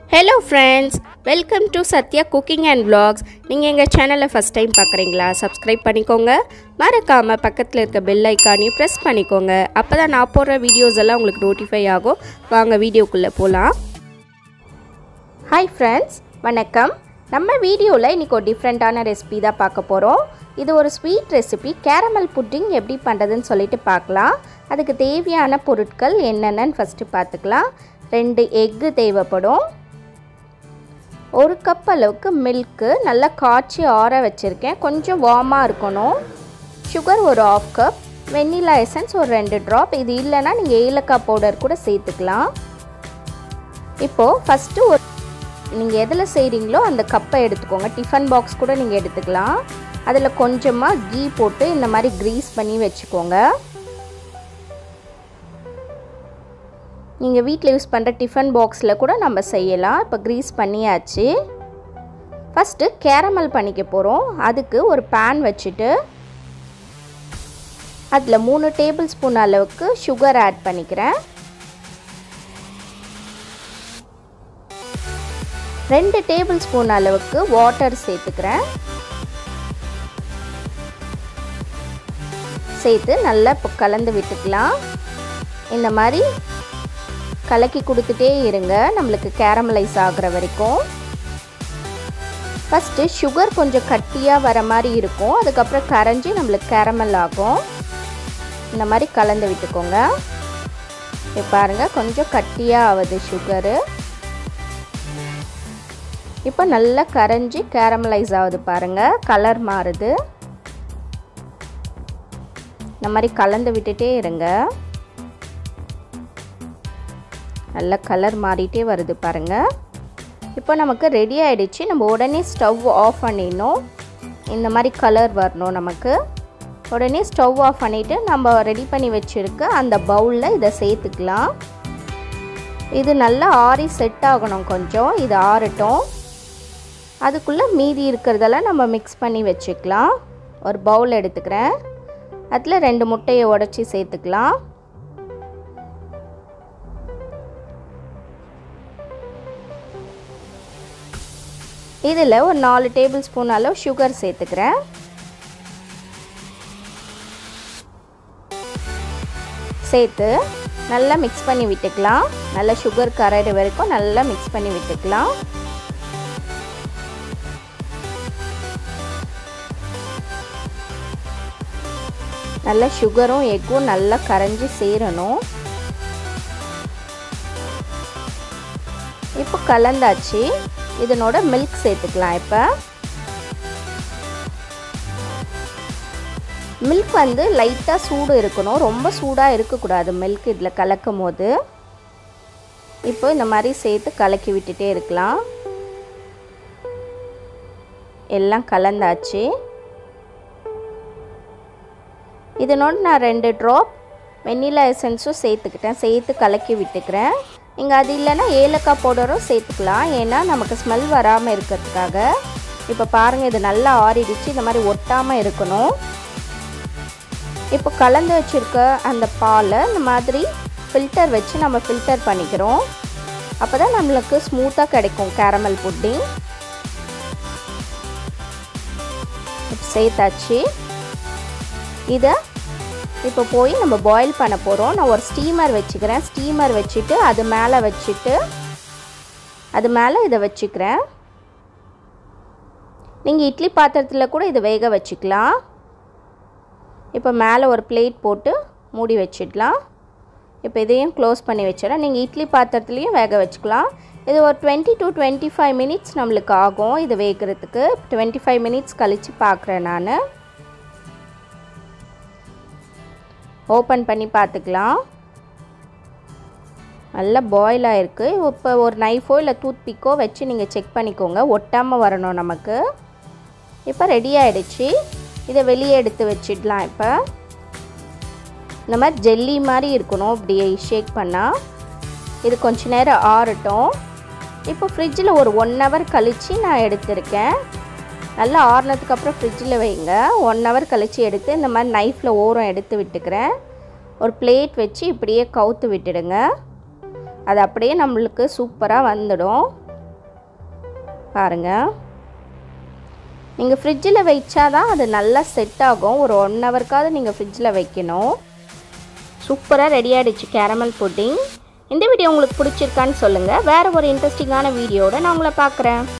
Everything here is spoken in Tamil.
hello friends welcome to Sathya cooking and vlogs நீங்கள் எங்கள் சேனலை ஃபஸ்ட் டைம் பார்க்குறீங்களா சப்ஸ்கிரைப் பண்ணிக்கோங்க மறக்காமல் பக்கத்தில் இருக்க பெல் ஐக்கானையும் ப்ரெஸ் பண்ணிக்கோங்க அப்போ தான் நான் போடுற வீடியோஸ் எல்லாம் உங்களுக்கு நோட்டிஃபை ஆகும் வாங்க வீடியோக்குள்ளே போகலாம் ஹாய் ஃப்ரெண்ட்ஸ் வணக்கம் நம்ம வீடியோவில் இன்றைக்கி ஒரு டிஃப்ரெண்ட்டான ரெசிபி தான் பார்க்க போகிறோம் இது ஒரு ஸ்வீட் ரெசிபி கேரமல் புட்டிங் எப்படி பண்ணுறதுன்னு சொல்லிட்டு பார்க்கலாம் அதுக்கு தேவையான பொருட்கள் என்னென்னு ஃபஸ்ட்டு பார்த்துக்கலாம் ரெண்டு எக்கு தேவைப்படும் ஒரு கப் அளவுக்கு மில்க்கு நல்லா காய்ச்சி ஆற வச்சுருக்கேன் கொஞ்சம் வார்மாக இருக்கணும் சுகர் ஒரு ஆஃப் கப் வெண்ணிலா எசன்ஸ் ஒரு ரெண்டு ட்ராப் இது இல்லைன்னா நீங்கள் ஏலக்காய் பவுடர் கூட சேர்த்துக்கலாம் இப்போது ஃபஸ்ட்டு ஒரு நீங்கள் எதில் செய்கிறீங்களோ அந்த கப்பை எடுத்துக்கோங்க டிஃபன் பாக்ஸ் கூட நீங்கள் எடுத்துக்கலாம் அதில் கொஞ்சமாக கீ போட்டு இந்த மாதிரி க்ரீஸ் பண்ணி வச்சுக்கோங்க நீங்கள் வீட்டில் யூஸ் பண்ணுற டிஃபன் பாக்ஸில் கூட நம்ம செய்யலாம் இப்போ க்ரீஸ் பண்ணியாச்சு ஃபஸ்ட்டு கேரமல் பண்ணிக்க போகிறோம் அதுக்கு ஒரு பேன் வச்சுட்டு அதில் மூணு டேபிள் ஸ்பூன் அளவுக்கு சுகர் ஆட் பண்ணிக்கிறேன் ரெண்டு டேபிள் ஸ்பூன் அளவுக்கு வாட்டர் சேர்த்துக்கிறேன் சேர்த்து நல்லா இப்போ கலந்து விட்டுக்கலாம் இந்த மாதிரி கலக்கி கொடுத்துட்டே இருங்க நம்மளுக்கு கேரமலைஸ் ஆகிற வரைக்கும் ஃபஸ்ட்டு சுகர் கொஞ்சம் கட்டியாக வர மாதிரி இருக்கும் அதுக்கப்புறம் கரைஞ்சி நம்மளுக்கு கேரமல் ஆகும் இந்த மாதிரி கலந்து விட்டுக்கோங்க இப்போ பாருங்கள் கொஞ்சம் கட்டியாக ஆகுது சுகரு இப்போ நல்லா கரைஞ்சி கேரமலைஸ் ஆகுது பாருங்கள் கலர் மாறுது இந்த மாதிரி கலந்து விட்டுட்டே இருங்க நல்ல கலர் மாறிட்டே வருது பாருங்கள் இப்போ நமக்கு ரெடி ஆகிடுச்சு நம்ம உடனே ஸ்டவ் ஆஃப் பண்ணிடணும் இந்த மாதிரி கலர் வரணும் நமக்கு உடனே ஸ்டவ் ஆஃப் பண்ணிவிட்டு நம்ம ரெடி பண்ணி வச்சுருக்க அந்த பவுலில் இதை சேர்த்துக்கலாம் இது நல்லா ஆறி செட் ஆகணும் கொஞ்சம் இது ஆறட்டும் அதுக்குள்ளே மீதி இருக்கிறதெல்லாம் நம்ம மிக்ஸ் பண்ணி வச்சுக்கலாம் ஒரு பவுல் எடுத்துக்கிறேன் அதில் ரெண்டு முட்டையை உடச்சி சேர்த்துக்கலாம் இதில் ஒரு நாலு டேபிள் ஸ்பூன் அளவு சுகர் சேர்த்துக்கிறேன் சேர்த்து நல்லா மிக்ஸ் பண்ணி விட்டுக்கலாம் நல்லா சுகர் கரையிற வரைக்கும் நல்லா மிக்ஸ் பண்ணி விட்டுக்கலாம் நல்லா சுகரும் எக்கும் நல்லா கரைஞ்சி சேரணும் இப்போ கலந்தாச்சு இதனோட மில்க் சேர்த்துக்கலாம் இப்போ மில்க் வந்து லைட்டாக சூடு இருக்கணும் ரொம்ப சூடாக இருக்கக்கூடாது மில்க் இதில் கலக்கும் போது இப்போ இந்த மாதிரி சேர்த்து கலக்கி விட்டுட்டே இருக்கலாம் எல்லாம் கலந்தாச்சு இதனோட நான் ரெண்டு ட்ராப் வெண்ணிலா எசன்ஸும் சேர்த்துக்கிட்டேன் சேர்த்து கலக்கி விட்டுக்கிறேன் நீங்கள் அது இல்லைன்னா ஏலக்காய் பவுடரும் சேர்த்துக்கலாம் ஏன்னா நமக்கு ஸ்மெல் வராமல் இருக்கிறதுக்காக இப்போ பாருங்கள் இது நல்லா ஆறிடுச்சு இந்த மாதிரி ஒட்டாமல் இருக்கணும் இப்போ கலந்து வச்சுருக்க அந்த பாலை இந்த மாதிரி ஃபில்டர் வச்சு நம்ம ஃபில்டர் பண்ணிக்கிறோம் அப்போ தான் நம்மளுக்கு ஸ்மூத்தாக கிடைக்கும் கேரமல் புட்டிங் சேர்த்தாச்சு இதை இப்போ போய் நம்ம பாயில் பண்ண போகிறோம் நான் ஒரு ஸ்டீமர் வச்சுக்கிறேன் ஸ்டீமர் வச்சுட்டு அது மேலே வச்சுட்டு அது மேலே இதை வச்சுக்கிறேன் நீங்கள் இட்லி பாத்திரத்தில் கூட இதை வேக வச்சுக்கலாம் இப்போ மேலே ஒரு பிளேட் போட்டு மூடி வச்சிடலாம் இப்போ இதையும் க்ளோஸ் பண்ணி வச்சிடறேன் நீங்கள் இட்லி பாத்திரத்துலேயும் வேக வச்சுக்கலாம் இது ஒரு twenty to twenty five minutes நம்மளுக்கு ஆகும் இது வேகிறதுக்கு டுவெண்ட்டி ஃபைவ் மினிட்ஸ் கழித்து பார்க்குறேன் நான் ஓப்பன் பண்ணி பார்த்துக்கலாம் நல்லா பாயில் ஆகிருக்கு இப்போ ஒரு நைஃபோ இல்லை டூத் பிக்கோ வச்சு நீங்கள் செக் பண்ணிக்கோங்க ஒட்டாமல் வரணும் நமக்கு இப்போ ரெடி ஆகிடுச்சு இதை வெளியே எடுத்து வச்சிடலாம் இப்போ இந்த மாதிரி ஜெல்லி மாதிரி இருக்கணும் இப்படி ஷேக் பண்ணால் இது கொஞ்ச நேரம் ஆறட்டும் இப்போ ஃப்ரிட்ஜில் ஒரு ஒன் ஹவர் கழித்து நான் எடுத்திருக்கேன் நல்லா ஆறுனதுக்கப்புறம் ஃப்ரிட்ஜில் வைங்க ஒன் ஹவர் கழித்து எடுத்து இந்த மாதிரி நைஃப்பில் ஓரம் எடுத்து விட்டுக்கிறேன் ஒரு பிளேட் வச்சு இப்படியே கவுத்து விட்டுடுங்க அது அப்படியே நம்மளுக்கு சூப்பராக வந்துடும் பாருங்கள் நீங்கள் ஃப்ரிட்ஜில் வச்சா தான் அது நல்லா செட் ஆகும் ஒரு ஒன் ஹவருக்காவது நீங்கள் ஃப்ரிட்ஜில் வைக்கணும் சூப்பராக ரெடி ஆகிடுச்சு கேரமல் புட்டிங் இந்த வீடியோ உங்களுக்கு பிடிச்சிருக்கான்னு சொல்லுங்கள் வேறு ஒரு இன்ட்ரெஸ்டிங்கான வீடியோட நான் உங்களை பார்க்குறேன்